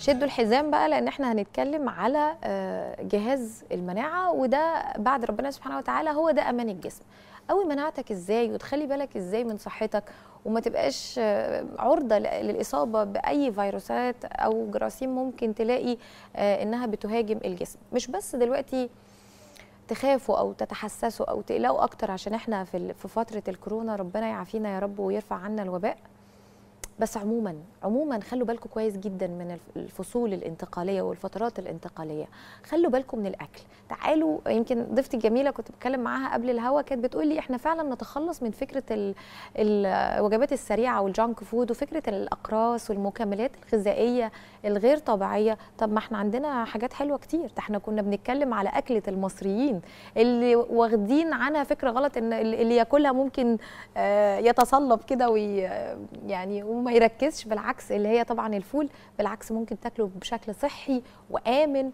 شدوا الحزام بقى لان احنا هنتكلم على آه، جهاز المناعه وده بعد ربنا سبحانه وتعالى هو ده امان الجسم قوي مناعتك ازاي وتخلي بالك ازاي من صحتك وما تبقاش آه، عرضه ل- للاصابه باي فيروسات او جراثيم ممكن تلاقي آه، انها بتهاجم الجسم مش بس دلوقتي تخافوا او تتحسسوا او تقلقوا اكتر عشان احنا في ال- في فتره الكورونا ربنا يعافينا يا رب ويرفع عنا الوباء بس عموما عموما خلوا بالكم كويس جدا من الف- الفصول الانتقاليه والفترات الانتقاليه خلوا بالكم من الاكل تعالوا يمكن ضيفتي الجميله كنت بتكلم معاها قبل الهوا كانت بتقول لي احنا فعلا نتخلص من فكره ال- الوجبات السريعه والجانك فود وفكره الاقراص والمكملات الغذائيه الغير طبيعيه طب ما احنا عندنا حاجات حلوه كتير ده احنا كنا بنتكلم على اكله المصريين اللي واخدين عنها فكره غلط ان اللي ياكلها ممكن آه، يتصلب كده وي يعني وما يركزش بالعكس اللي هي طبعا الفول بالعكس ممكن تاكله بشكل صحي وامن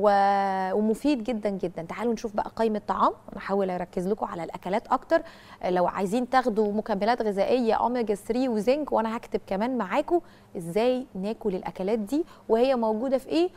و- ومفيد جدا جدا تعالوا نشوف بقى قائمه طعام نحاول اركز لكم على الاكلات اكتر لو عايزين تاخدوا مكملات غذائيه اوميجا 3 وزنك وانا هكتب كمان معاكم ازاي ناكل الاكلات دي وهي موجوده في ايه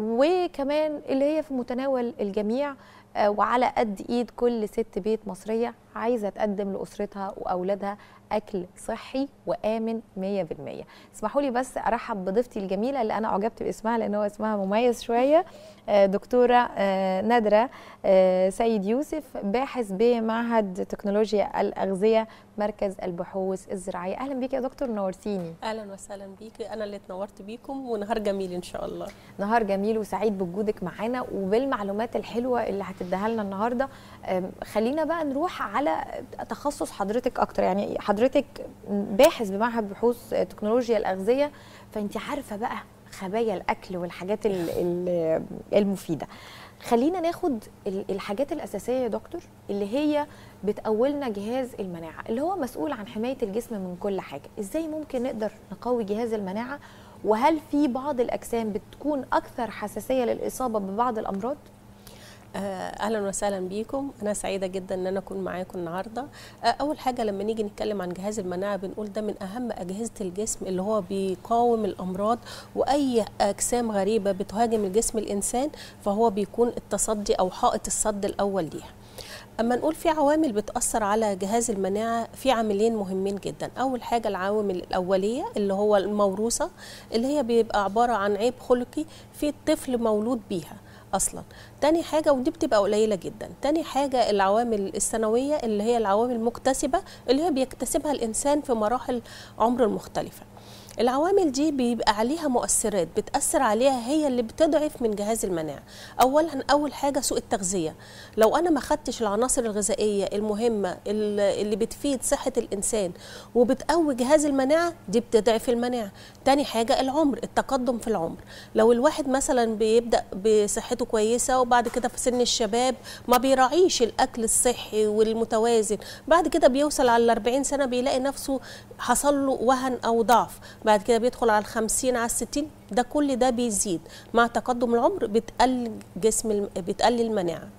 وكمان اللي هي في متناول الجميع آه، وعلى قد ايد كل ست بيت مصريه عايزه تقدم لاسرتها واولادها اكل صحي وامن 100% اسمحوا لي بس ارحب بضيفتي الجميله اللي انا اعجبت باسمها لان هو اسمها مميز شويه آه، دكتوره آه، نادره آه، سيد يوسف باحث بمعهد تكنولوجيا الاغذيه مركز البحوث الزراعيه اهلا بيك يا دكتور نورتيني اهلا وسهلا بيكي انا اللي اتنورت بيكم ونهار جميل ان شاء الله نهار جميل وسعيد بوجودك معانا وبالمعلومات الحلوه اللي هتديها لنا النهارده أم، خلينا بقى نروح على تخصص حضرتك اكتر يعني حضرتك باحث بمعهد بحوث تكنولوجيا الاغذيه فانت عارفه بقى خبايا الاكل والحاجات ال- ال- المفيده خلينا ناخد ال- الحاجات الاساسيه يا دكتور اللي هي بتقولنا جهاز المناعه اللي هو مسؤول عن حمايه الجسم من كل حاجه ازاي ممكن نقدر نقوي جهاز المناعه وهل في بعض الاجسام بتكون اكثر حساسيه للاصابه ببعض الامراض آه، اهلا وسهلا بيكم انا سعيده جدا ان انا اكون معاكم النهارده آه، اول حاجه لما نيجي نتكلم عن جهاز المناعه بنقول ده من اهم اجهزه الجسم اللي هو بيقاوم الامراض واي اجسام غريبه بتهاجم الجسم الانسان فهو بيكون التصدي او حائط الصد الاول ليها اما نقول في عوامل بتاثر على جهاز المناعه في عاملين مهمين جدا اول حاجه العوامل الاوليه اللي هو الموروثه اللي هي بيبقى عباره عن عيب خلقي في الطفل مولود بيها اصلا تاني حاجه ودي بتبقى قليله جدا تاني حاجه العوامل السنويه اللي هي العوامل المكتسبه اللي هي بيكتسبها الانسان في مراحل عمر المختلفه العوامل دي بيبقى عليها مؤثرات بتأثر عليها هي اللي بتضعف من جهاز المناعة أولا أول حاجة سوء التغذية لو أنا ما خدتش العناصر الغذائية المهمة اللي اللي بتفيد صحة الإنسان وبتقوي جهاز المناعة دي بتضعف المناعة تاني حاجة العمر التقدم في العمر لو الواحد مثلا بيبدأ بصحته كويسة وبعد كده في سن الشباب ما بيراعيش الأكل الصحي والمتوازن بعد كده بيوصل على 40 سنة بيلاقي نفسه حصل له وهن أو ضعف بعد كده بيدخل على الخمسين على الستين ده كل ده بيزيد مع تقدم العمر بتقل جسم الم- بتقلل المناعة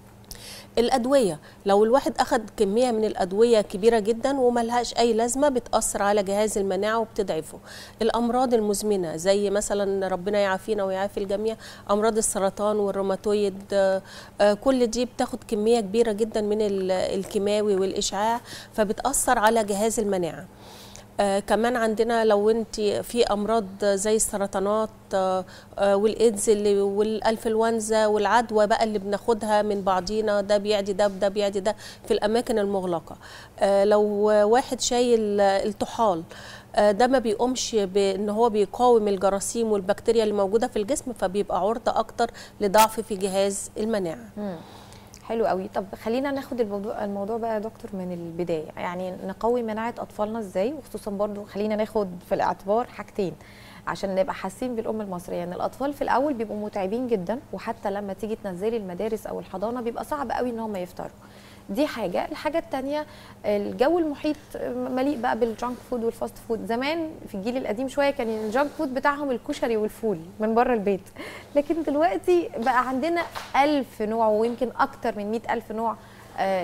الأدوية لو الواحد أخد كمية من الأدوية كبيرة جدا وملهاش أي لازمة بتأثر على جهاز المناعة وبتضعفه الأمراض المزمنة زي مثلا ربنا يعافينا ويعافي الجميع أمراض السرطان والروماتويد آه، آه، كل دي بتاخد كمية كبيرة جدا من ال- الكيماوي والإشعاع فبتأثر على جهاز المناعة آه كمان عندنا لو انت في امراض زي السرطانات آه آه والايدز اللي- والانفلونزا والعدوى بقى اللي بناخدها من بعضينا ده بيعدي ده ده بيعدي ده في الاماكن المغلقه آه لو واحد شايل آه، الطحال آه، ده ما بيقومش بان هو بيقاوم الجراثيم والبكتيريا اللي موجوده في الجسم فبيبقى عرضه اكتر لضعف في جهاز المناعه حلو قوي طب خلينا ناخد الموضوع الموضوع بقى يا دكتور من البدايه يعني نقوي مناعه اطفالنا ازاي وخصوصا برضو خلينا ناخد في الاعتبار حاجتين عشان نبقى حاسين بالام المصريه ان الاطفال في الاول بيبقوا متعبين جدا وحتى لما تيجي تنزلي المدارس او الحضانه بيبقى صعب قوي ان هم يفطروا دي حاجه الحاجه الثانيه الجو المحيط مليء بقى بالجانك فود والفاست فود زمان في الجيل القديم شويه كان الجانك فود بتاعهم الكشري والفول من بره البيت لكن دلوقتي بقى عندنا ألف نوع ويمكن اكتر من مئة ألف نوع آه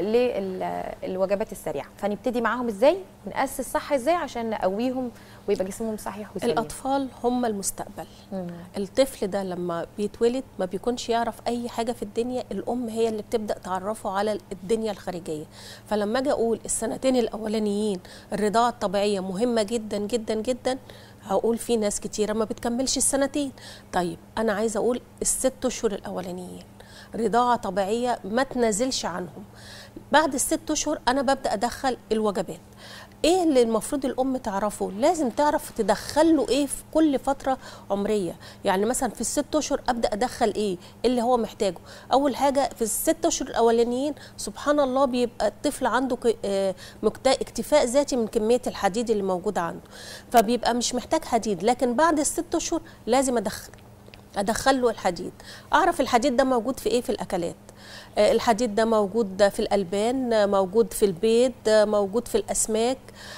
للوجبات السريعه فنبتدي معاهم ازاي ناسس صح ازاي عشان نقويهم ويبقى جسمهم صحيح وسليم الاطفال هم المستقبل مم. الطفل ده لما بيتولد ما بيكونش يعرف اي حاجه في الدنيا الام هي اللي بتبدا تعرفه على الدنيا الخارجيه فلما اجي اقول السنتين الاولانيين الرضاعه الطبيعيه مهمه جدا جدا جدا هقول في ناس كتيره ما بتكملش السنتين طيب انا عايزه اقول الست اشهر الاولانيين رضاعه طبيعيه ما تنازلش عنهم بعد الست اشهر انا ببدا ادخل الوجبات ايه اللي المفروض الام تعرفه لازم تعرف تدخل له ايه في كل فتره عمريه يعني مثلا في الست اشهر ابدا ادخل ايه اللي هو محتاجه اول حاجه في الست اشهر الاولانيين سبحان الله بيبقى الطفل عنده ك- آه، مكت- اكتفاء ذاتي من كميه الحديد اللي موجوده عنده فبيبقى مش محتاج حديد لكن بعد الست اشهر لازم ادخل ادخل له الحديد اعرف الحديد ده موجود في ايه في الاكلات آه، الحديد ده موجود في الالبان آه، موجود في البيض آه، موجود في الاسماك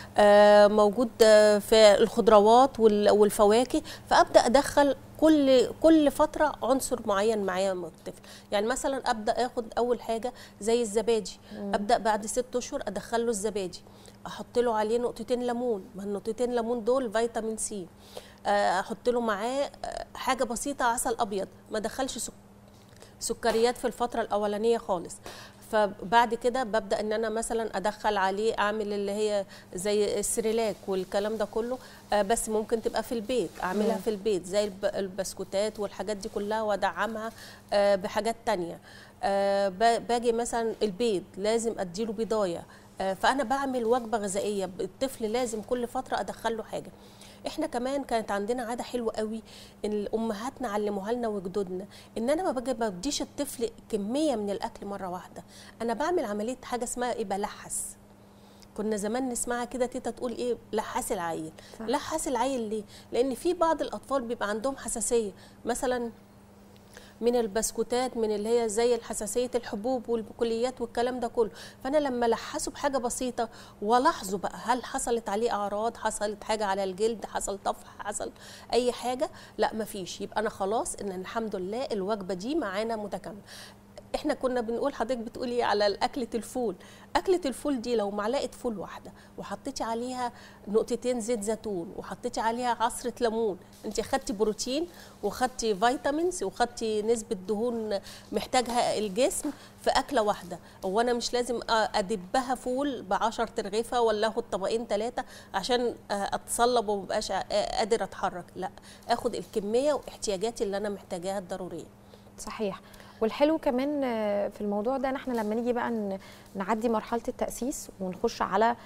آه، موجود آه، في الخضروات وال- والفواكه فابدا ادخل كل كل فتره عنصر معين معايا مع الطفل يعني مثلا ابدا اخد اول حاجه زي الزبادي ابدا بعد ست اشهر ادخل له الزبادي احط له عليه نقطتين ليمون ما النقطتين ليمون دول فيتامين سي آه، احط له معاه آه، حاجه بسيطه عسل ابيض ما ادخلش سك- سكريات في الفتره الاولانيه خالص فبعد كده ببدا ان انا مثلا ادخل عليه اعمل اللي هي زي السريلاك والكلام ده كله آه، بس ممكن تبقى في البيت اعملها مم. في البيت زي الب- البسكوتات والحاجات دي كلها وادعمها آه، بحاجات تانية آه، ب- باجي مثلا البيض لازم اديله بضايه آه، فانا بعمل وجبه غذائيه الطفل لازم كل فتره ادخل له حاجه احنا كمان كانت عندنا عاده حلوه قوي ان امهاتنا علموها لنا وجدودنا ان انا ما باجي بديش الطفل كميه من الاكل مره واحده انا بعمل عمليه حاجه اسمها ايه بلحس كنا زمان نسمعها كده تيتا تقول ايه لحس العيل صح. لحس العيل ليه لان في بعض الاطفال بيبقى عندهم حساسيه مثلا من البسكوتات من اللي هي زي الحساسيه الحبوب والبقوليات والكلام ده كله فانا لما لحسه بحاجه بسيطه ولاحظه بقى هل حصلت عليه اعراض حصلت حاجه على الجلد حصل طفح حصل اي حاجه لا مفيش يبقى انا خلاص ان الحمد لله الوجبه دي معانا متكامله احنا كنا بنقول حضرتك بتقولي على اكله الفول اكله الفول دي لو معلقه فول واحده وحطيتي عليها نقطتين زيت زيتون وحطيتي عليها عصره ليمون انت خدتي بروتين وخدتي فيتامينز وخدتي نسبه دهون محتاجها الجسم في اكله واحده هو انا مش لازم ادبها فول ب 10 ترغيفه ولا اخد طبقين ثلاثه عشان اتصلب ومبقاش قادر اتحرك لا اخد الكميه واحتياجاتي اللي انا محتاجاها الضروريه صحيح والحلو كمان في الموضوع ده ان احنا لما نيجي بقى نعدي مرحله التاسيس ونخش على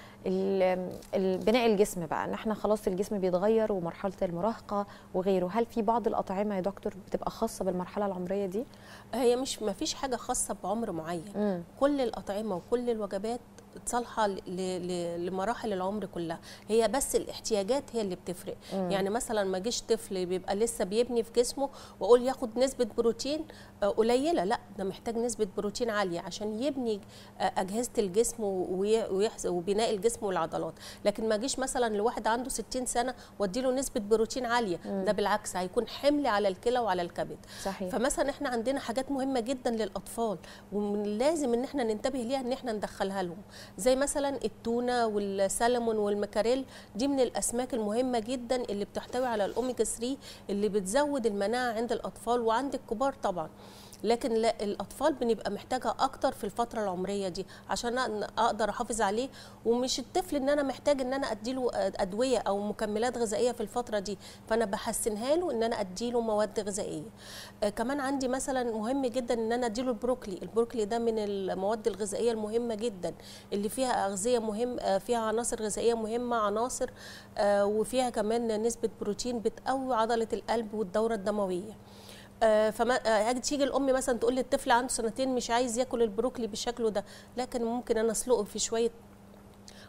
بناء الجسم بقى ان احنا خلاص الجسم بيتغير ومرحله المراهقه وغيره هل في بعض الاطعمه يا دكتور بتبقى خاصه بالمرحله العمريه دي هي مش ما فيش حاجه خاصه بعمر معين م. كل الاطعمه وكل الوجبات صالحه لمراحل العمر كلها هي بس الاحتياجات هي اللي بتفرق مم. يعني مثلا ما جيش طفل بيبقى لسه بيبني في جسمه واقول ياخد نسبه بروتين قليله لا ده محتاج نسبه بروتين عاليه عشان يبني اجهزه الجسم وبناء الجسم والعضلات لكن ما جيش مثلا لواحد عنده 60 سنه واديله نسبه بروتين عاليه مم. ده بالعكس هيكون حمل على الكلى وعلى الكبد صحيح. فمثلا احنا عندنا حاجات مهمه جدا للاطفال ولازم ان احنا ننتبه ليها ان احنا ندخلها لهم زي مثلا التونه والسلمون والمكاريل دي من الاسماك المهمه جدا اللي بتحتوي على الاوميجا 3 اللي بتزود المناعه عند الاطفال وعند الكبار طبعا لكن لا الاطفال بنبقى محتاجها اكتر في الفتره العمريه دي عشان اقدر احافظ عليه ومش الطفل ان انا محتاج ان انا اديله ادويه او مكملات غذائيه في الفتره دي فانا بحسنها له ان انا اديله مواد غذائيه آه كمان عندي مثلا مهم جدا ان انا اديله البروكلي البروكلي ده من المواد الغذائيه المهمه جدا اللي فيها اغذيه مهم آه فيها عناصر غذائيه مهمه عناصر آه وفيها كمان نسبه بروتين بتقوي عضله القلب والدوره الدمويه آه فما آه تيجي الام مثلا تقول لي الطفل عنده سنتين مش عايز ياكل البروكلي بالشكل ده لكن ممكن انا اسلقه في شويه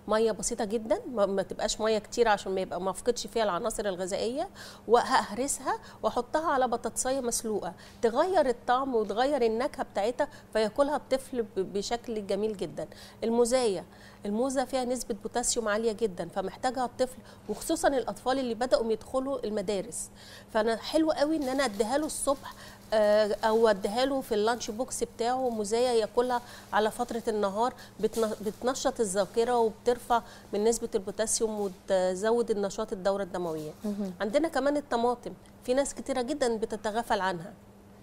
ميه بسيطه جدا ما, ما تبقاش ميه كتير عشان ما يبقى ما افقدش فيها العناصر الغذائيه وههرسها واحطها على بطاطسيه مسلوقه تغير الطعم وتغير النكهه بتاعتها فياكلها الطفل ب- بشكل جميل جدا المزايا الموزه فيها نسبه بوتاسيوم عاليه جدا فمحتاجها الطفل وخصوصا الاطفال اللي بداوا يدخلوا المدارس فانا حلو قوي ان انا اديها له الصبح آه، او اديها له في اللانش بوكس بتاعه مزايا ياكلها على فتره النهار بتن- بتنشط الذاكره وبترفع من نسبه البوتاسيوم وتزود النشاط الدوره الدمويه عندنا كمان الطماطم في ناس كتيره جدا بتتغافل عنها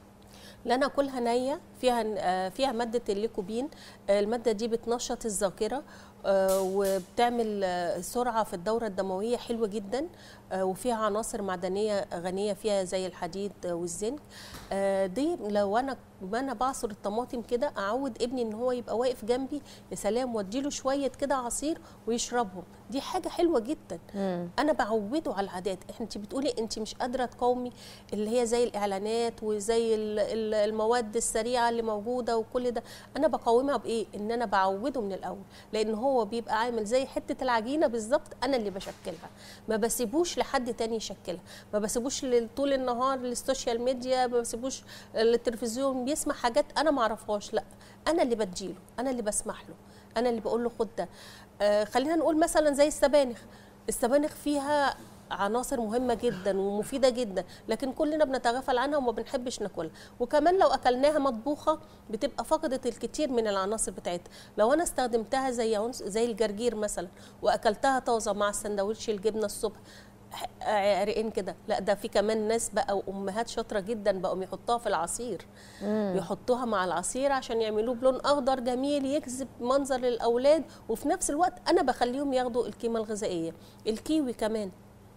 لا ناكلها نيه فيها آه، فيها ماده الليكوبين آه، الماده دي بتنشط الذاكره آه، وبتعمل آه، سرعه في الدوره الدمويه حلوه جدا آه، وفيها عناصر معدنيه غنيه فيها زي الحديد آه، والزنك آه، دي لو انا وانا بعصر الطماطم كده اعود ابني ان هو يبقى واقف جنبي يا سلام واديله شويه كده عصير ويشربهم دي حاجه حلوه جدا انا بعوده على العادات انت بتقولي انت مش قادره تقاومي اللي هي زي الاعلانات وزي ال- ال- المواد السريعه اللي موجوده وكل ده انا بقاومها بايه ان انا بعوده من الاول لان هو بيبقى عامل زي حته العجينه بالظبط انا اللي بشكلها ما بسيبوش لحد تاني يشكلها ما بسيبوش لل- طول النهار للسوشيال ميديا ما بسيبوش للتلفزيون بيسمع حاجات انا ما اعرفهاش لا انا اللي بديله انا اللي بسمح له انا اللي بقول له خد ده آه خلينا نقول مثلا زي السبانخ السبانخ فيها عناصر مهمه جدا ومفيده جدا لكن كلنا بنتغافل عنها وما بنحبش ناكلها وكمان لو اكلناها مطبوخه بتبقى فقدت الكثير من العناصر بتاعتها لو انا استخدمتها زي عنص زي الجرجير مثلا واكلتها طازه مع السندوتش الجبنه الصبح عرقين كده لا ده في كمان ناس بقى وامهات شاطره جدا بقوا يحطوها في العصير يحطوها مع العصير عشان يعملوه بلون اخضر جميل يجذب منظر للاولاد وفي نفس الوقت انا بخليهم ياخدوا القيمه الغذائيه الكيوي كمان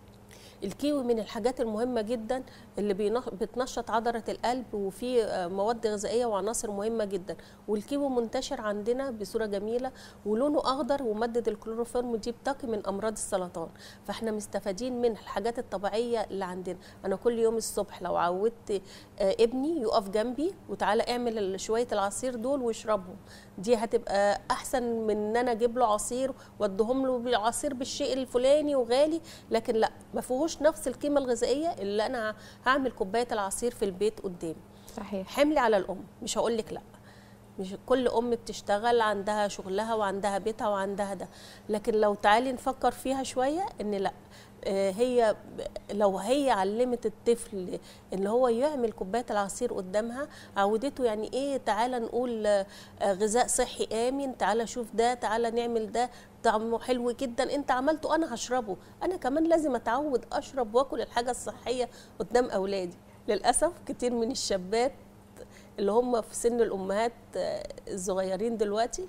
الكيوي من الحاجات المهمة جدا اللي بينش- بتنشط عضلة القلب وفيه آه، مواد غذائية وعناصر مهمة جدا والكيوي منتشر عندنا بصورة جميلة ولونه أخضر ومادة الكلوروفورم دي بتقي من أمراض السرطان فاحنا مستفادين من الحاجات الطبيعية اللي عندنا أنا كل يوم الصبح لو عودت آه، ابني يقف جنبي وتعالى اعمل ال- شوية العصير دول واشربهم دي هتبقى أحسن من إن أنا أجيب له عصير وادهم له بالعصير بالشيء الفلاني وغالي لكن لا ما فيهوش نفس القيمه الغذائيه اللي انا هعمل كوبايه العصير في البيت قدامي صحيح حملي على الام مش هقول لك لا مش كل ام بتشتغل عندها شغلها وعندها بيتها وعندها ده لكن لو تعالي نفكر فيها شويه ان لا آه، هي ب- لو هي علمت الطفل ان هو يعمل كوبايه العصير قدامها عودته يعني ايه تعالى نقول آه، آه، غذاء صحي امن تعالى شوف ده تعالى نعمل ده طعمه حلو جدا انت عملته انا هشربه انا كمان لازم اتعود اشرب واكل الحاجه الصحيه قدام اولادي للاسف كتير من الشابات اللي هم في سن الامهات آه، الصغيرين دلوقتي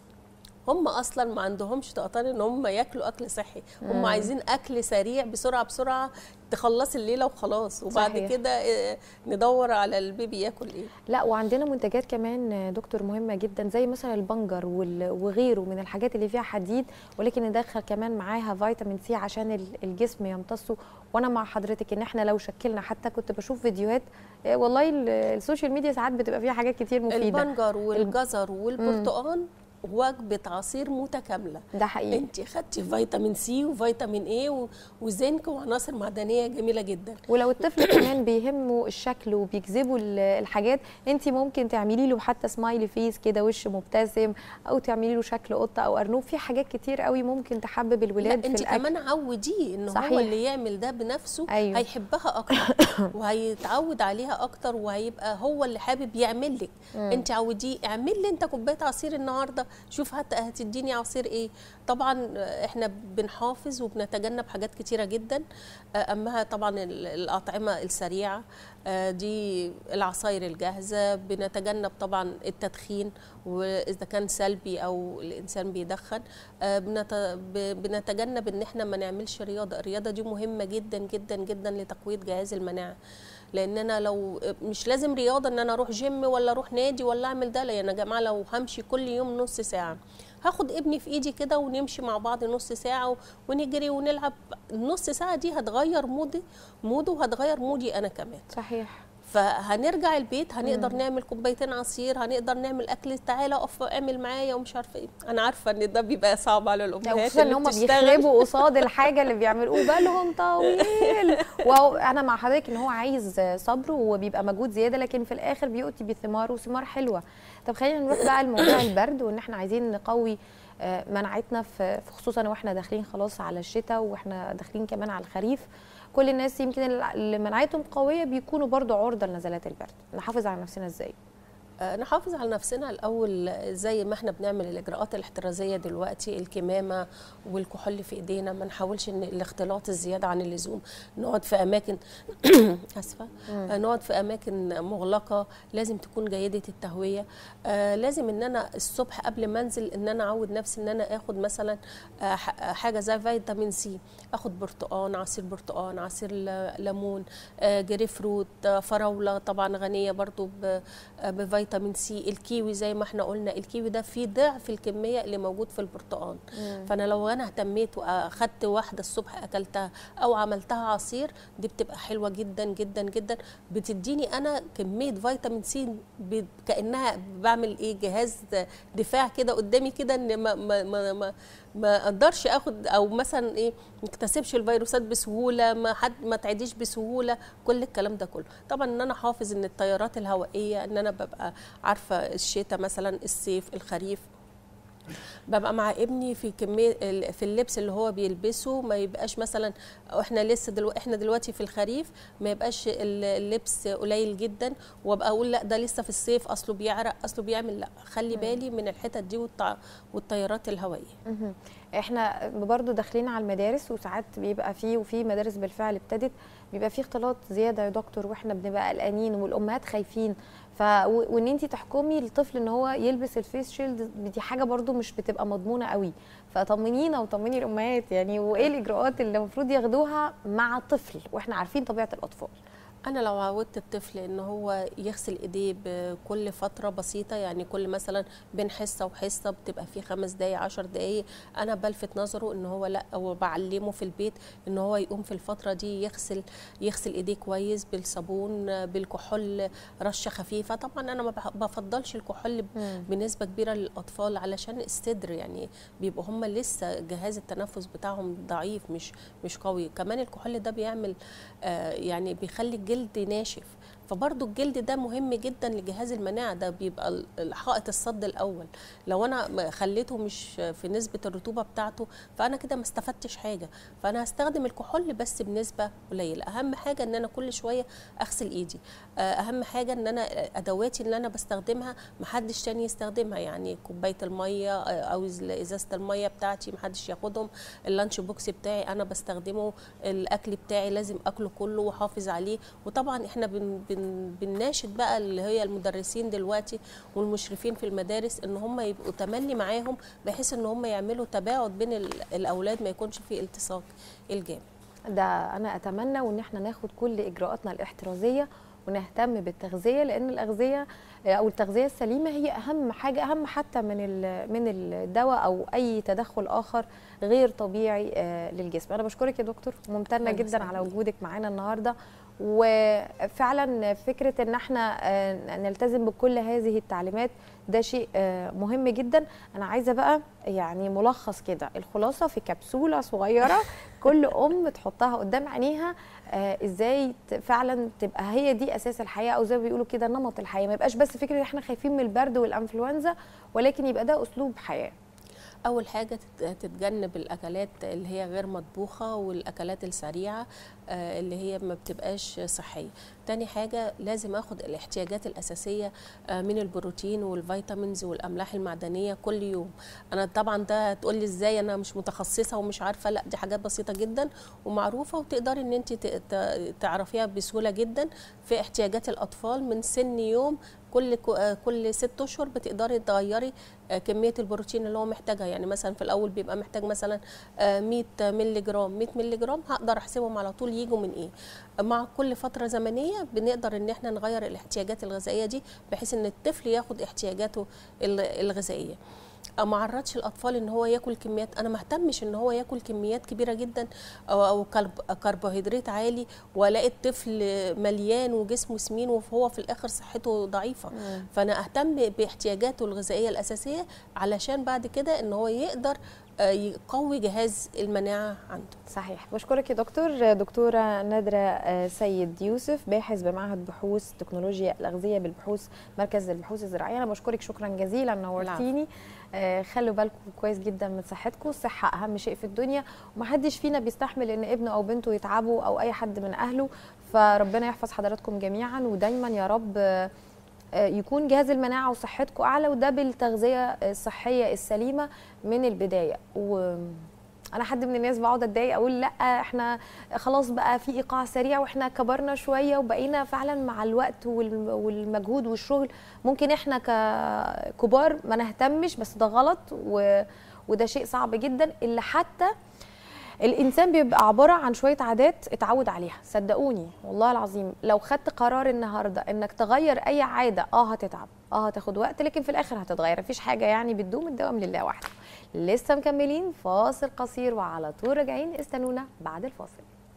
هم اصلا ما عندهمش طاقتان ان هم ياكلوا اكل صحي هم عايزين اكل سريع بسرعه بسرعه تخلص الليله وخلاص وبعد صحيح. كده آه، ندور على البيبي ياكل ايه لا وعندنا منتجات كمان دكتور مهمه جدا زي مثلا البنجر وال- وغيره من الحاجات اللي فيها حديد ولكن ندخل كمان معاها فيتامين سي عشان ال- الجسم يمتصه وانا مع حضرتك ان احنا لو شكلنا حتى كنت بشوف فيديوهات آه، والله ال- السوشيال ميديا ساعات بتبقى فيها حاجات كتير مفيده البنجر والجزر والبرتقال وجبه عصير متكامله ده حقيقي انت خدتي فيتامين سي وفيتامين اي و- وزنك وعناصر معدنيه جميله جدا ولو الطفل كمان بيهمه الشكل وبيجذبه ال- الحاجات انت ممكن تعملي له حتى سمايلي فيس كده وش مبتسم او تعملي له شكل قطه او ارنوب في حاجات كتير قوي ممكن تحبب الولاد لا في انت الاكل كمان عوديه ان صحيح. هو اللي يعمل ده بنفسه أيوه. هيحبها اكتر وهيتعود عليها اكتر وهيبقى هو اللي حابب يعمل لك انت عوديه اعمل لي انت كوبايه عصير النهارده شوف هت هتديني عصير ايه طبعا آه، احنا بنحافظ وبنتجنب حاجات كتيره جدا آه، اهمها طبعا ال- الاطعمه السريعه آه، دي العصاير الجاهزه بنتجنب طبعا التدخين واذا كان سلبي او الانسان بيدخن آه، بنت- ب- بنتجنب ان احنا ما نعملش رياضه الرياضه دي مهمه جدا جدا جدا لتقويه جهاز المناعه لان انا لو مش لازم رياضه ان انا اروح جيم ولا اروح نادي ولا اعمل ده لان يا جماعه لو همشي كل يوم نص ساعه هاخد ابني في ايدي كده ونمشي مع بعض نص ساعه و- ونجري ونلعب النص ساعه دي هتغير مودي موده وهتغير مودي انا كمان صحيح فهنرجع البيت هنقدر نعمل كوبايتين عصير هنقدر نعمل اكل تعالى اقف اعمل معايا ومش عارفه ايه انا عارفه ان ده بيبقى صعب على الامهات خصوصا ان اللي هم بتشتغل. بيخربوا قصاد الحاجه اللي بيعملوه بالهم طويل وانا مع حضرتك ان هو عايز صبر وبيبقى مجهود زياده لكن في الاخر بيؤتي بثمار وثمار حلوه طب خلينا نروح بقى لموضوع البرد وان احنا عايزين نقوي آه، مناعتنا في في خصوصا واحنا داخلين خلاص على الشتاء واحنا داخلين كمان على الخريف كل الناس يمكن اللي مناعتهم قويه بيكونوا برضو عرضه لنزلات البرد نحافظ على نفسنا ازاي آه، نحافظ على نفسنا الاول زي ما احنا بنعمل الاجراءات الاحترازيه دلوقتي الكمامه والكحول في ايدينا ما نحاولش ان الاختلاط الزياده عن اللزوم نقعد في اماكن اسفه آه، نقعد في اماكن مغلقه لازم تكون جيده التهويه آه، لازم ان انا الصبح قبل ما انزل ان انا اعود نفسي ان انا اخد مثلا آه، ح- حاجه زي فيتامين سي اخد برتقان عصير برتقان عصير ل- ليمون آه، جري فروت آه، فراوله طبعا غنيه برضو ب- آه، بفيتامين سي الكيوي زي ما احنا قلنا الكيوي ده فيه ضعف الكميه اللي موجود في البرتقان فانا لو انا اهتميت واخدت واحده الصبح اكلتها او عملتها عصير دي بتبقى حلوه جدا جدا جدا بتديني انا كميه فيتامين سي ب- كانها بعمل ايه جهاز دفاع كده قدامي كده ان ما ما ما, ما ما اقدرش اخد او مثلا ايه ما اكتسبش الفيروسات بسهوله ما حد ما تعديش بسهوله كل الكلام ده كله طبعا ان انا حافظ ان التيارات الهوائيه ان انا ببقى عارفه الشتاء مثلا الصيف الخريف ببقى مع ابني في كميه ال- في اللبس اللي هو بيلبسه ما يبقاش مثلا احنا لسه دلو احنا دلوقتي في الخريف ما يبقاش ال- اللبس قليل جدا وابقى اقول لا ده لسه في الصيف اصله بيعرق اصله بيعمل لا خلي بالي من الحتت دي والط- والتيارات الهوائيه مهم. احنا برضو داخلين على المدارس وساعات بيبقى فيه وفي مدارس بالفعل ابتدت بيبقى فيه اختلاط زياده يا دكتور واحنا بنبقى قلقانين والامهات خايفين ف و- وان انت تحكمي الطفل ان هو يلبس الفيس شيلد دي حاجه برضو مش بتبقى مضمونه قوي فطمنينا وطمني الامهات يعني وايه الاجراءات اللي المفروض ياخدوها مع الطفل واحنا عارفين طبيعه الاطفال انا لو عودت الطفل ان هو يغسل ايديه بكل فتره بسيطه يعني كل مثلا بين حصه وحصه بتبقى في خمس دقايق عشر دقايق انا بلفت نظره ان هو لا او بعلمه في البيت ان هو يقوم في الفتره دي يغسل يغسل ايديه كويس بالصابون بالكحول رشه خفيفه طبعا انا ما بح- بفضلش الكحول مم. بنسبه كبيره للاطفال علشان الصدر يعني بيبقوا هم لسه جهاز التنفس بتاعهم ضعيف مش مش قوي كمان الكحول ده بيعمل آه يعني بيخلي الجلد ناشف فبرضو الجلد ده مهم جدا لجهاز المناعه ده بيبقى ال- الحائط الصد الاول لو انا ما خليته مش في نسبه الرطوبه بتاعته فانا كده ما استفدتش حاجه فانا هستخدم الكحول بس بنسبه قليله اهم حاجه ان انا كل شويه اغسل ايدي آه، اهم حاجه ان انا ادواتي اللي انا بستخدمها محدش تاني يستخدمها يعني كوبايه الميه آه، او إز- ازازه الميه بتاعتي محدش ياخدهم اللانش بوكس بتاعي انا بستخدمه الاكل بتاعي لازم اكله كله واحافظ عليه وطبعا احنا بن بن بنناشد بقى اللي هي المدرسين دلوقتي والمشرفين في المدارس ان هم يبقوا تملي معاهم بحيث ان هم يعملوا تباعد بين ال- الاولاد ما يكونش في التصاق الجامد ده انا اتمنى وان احنا ناخد كل اجراءاتنا الاحترازيه ونهتم بالتغذيه لان الاغذيه او التغذيه السليمه هي اهم حاجه اهم حتى من ال- من الدواء او اي تدخل اخر غير طبيعي آه، للجسم انا بشكرك يا دكتور ممتنه الله جدا يسعدك. على وجودك معانا النهارده وفعلا فكره ان احنا آه، نلتزم بكل هذه التعليمات ده شيء آه، مهم جدا انا عايزه بقى يعني ملخص كده الخلاصه في كبسوله صغيره كل ام تحطها قدام عينيها آه ازاي ت- فعلا تبقى هي دي اساس الحياه او زي ما بيقولوا كده نمط الحياه ما يبقاش بس فكره ان احنا خايفين من البرد والانفلونزا ولكن يبقى ده اسلوب حياه اول حاجه تت- تتجنب الاكلات اللي هي غير مطبوخه والاكلات السريعه آه، اللي هي ما بتبقاش صحيه تاني حاجه لازم اخد الاحتياجات الاساسيه آه، من البروتين والفيتامينز والاملاح المعدنيه كل يوم انا طبعا ده هتقول لي ازاي انا مش متخصصه ومش عارفه لا دي حاجات بسيطه جدا ومعروفه وتقدري ان انت ت- ت- تعرفيها بسهوله جدا في احتياجات الاطفال من سن يوم كل كو- آه، كل ست اشهر بتقدري تغيري آه، كميه البروتين اللي هو محتاجها يعني مثلا في الاول بيبقى محتاج مثلا آه، 100 مللي جرام 100 مللي جرام هقدر احسبهم على طول يجوا من ايه مع كل فتره زمنيه بنقدر ان احنا نغير الاحتياجات الغذائيه دي بحيث ان الطفل ياخد احتياجاته ال- الغذائيه ما عرضش الاطفال ان هو ياكل كميات انا ما اهتمش ان هو ياكل كميات كبيره جدا او او كرب- كربوهيدرات عالي والاقي الطفل مليان وجسمه سمين وهو في الاخر صحته ضعيفه فانا اهتم باحتياجاته الغذائيه الاساسيه علشان بعد كده ان هو يقدر آه، يقوي جهاز المناعه عنده صحيح بشكرك يا دكتور دكتورة نادرة آه، سيد يوسف باحث بمعهد بحوث تكنولوجيا الأغذية بالبحوث مركز البحوث الزراعية أنا بشكرك شكرا جزيلا نورتيني آه، خلوا بالكم كويس جدا من صحتكم الصحة أهم شيء في الدنيا ومحدش فينا بيستحمل إن ابنه أو بنته يتعبوا أو أي حد من أهله فربنا يحفظ حضراتكم جميعا ودايما يا رب آه، آه، يكون جهاز المناعة وصحتكم أعلى وده بالتغذية الصحية السليمة من البداية و انا حد من الناس بقعد اتضايق اقول لا احنا خلاص بقى في ايقاع سريع واحنا كبرنا شويه وبقينا فعلا مع الوقت والم- والمجهود والشغل ممكن احنا ككبار ما نهتمش بس ده غلط و... وده شيء صعب جدا اللي حتى الانسان بيبقى عباره عن شويه عادات اتعود عليها صدقوني والله العظيم لو خدت قرار النهارده انك تغير اي عاده اه هتتعب اه هتاخد وقت لكن في الاخر هتتغير مفيش حاجه يعني بتدوم الدوام لله وحده لسه مكملين فاصل قصير وعلى طول راجعين استنونا بعد الفاصل